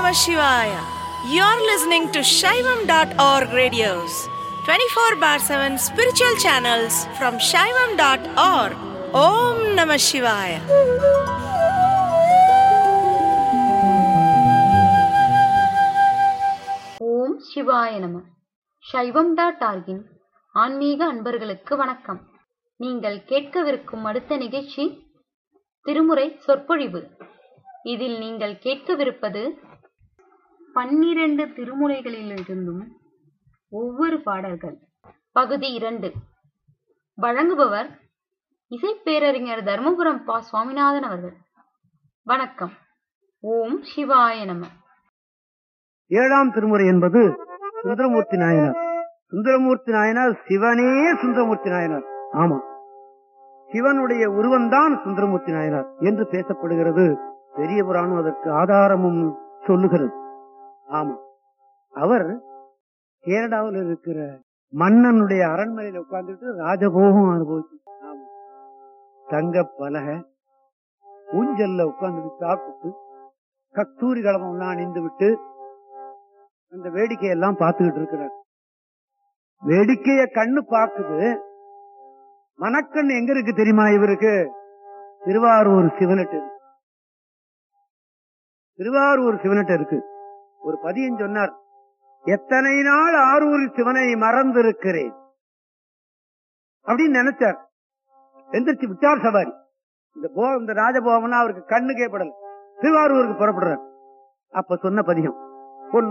Namah Shivaya. You're listening to Shaivam.org radios, 24 bar 7 spiritual channels from Shaivam.org. Om Namah Shivaya. ஓம் சிவாய நம சைவம் dot ஆர்கின் ஆன்மீக அன்பர்களுக்கு வணக்கம் நீங்கள் கேட்கவிருக்கும் அடுத்த நிகழ்ச்சி திருமுறை சொற்பொழிவு இதில் நீங்கள் கேட்கவிருப்பது பன்னிரண்டு திருமுறைகளிலிருந்தும் ஒவ்வொரு பாடல்கள் பகுதி இரண்டு வழங்குபவர் இசைப்பேரறிஞர் தர்மபுரம் பா சுவாமிநாதன் அவர்கள் வணக்கம் ஓம் சிவாய நம ஏழாம் திருமுறை என்பது சுந்தரமூர்த்தி நாயனார் சுந்தரமூர்த்தி நாயனார் சிவனே சுந்தரமூர்த்தி நாயனார் ஆமா சிவனுடைய உருவம்தான் சுந்தரமூர்த்தி நாயனார் என்று பேசப்படுகிறது பெரிய புராணம் அதற்கு ஆதாரமும் சொல்லுகிறது ஆமா அவர் கேரளாவில் இருக்கிற மன்னனுடைய அரண்மனையில உட்கார்ந்துட்டு ராஜபோகம் அனுபவிச்சு ஆமா தங்க பலகை ஊஞ்சல்ல உட்கார்ந்து சாப்பிட்டு கஸ்தூரி கலமம் எல்லாம் அணிந்து விட்டு அந்த வேடிக்கையெல்லாம் பார்த்துக்கிட்டு இருக்கிறார் வேடிக்கைய கண்ணு பார்க்குது மனக்கண் எங்க இருக்கு தெரியுமா இவருக்கு திருவாரூர் சிவனட்டு இருக்கு. திருவாரூர் சிவனட்டு இருக்கு ஒரு பதியம் சொன்னார் எத்தனை நாள் ஆரூர் சிவனை மறந்திருக்கிறேன் அப்படின்னு நினைச்சார் எந்திரிச்சு விட்டார் சவாரி இந்த போ இந்த ராஜபோகம்னா அவருக்கு கண்ணுக்கே படல திருவாரூருக்கு புறப்படுறார் அப்ப சொன்ன பதியம்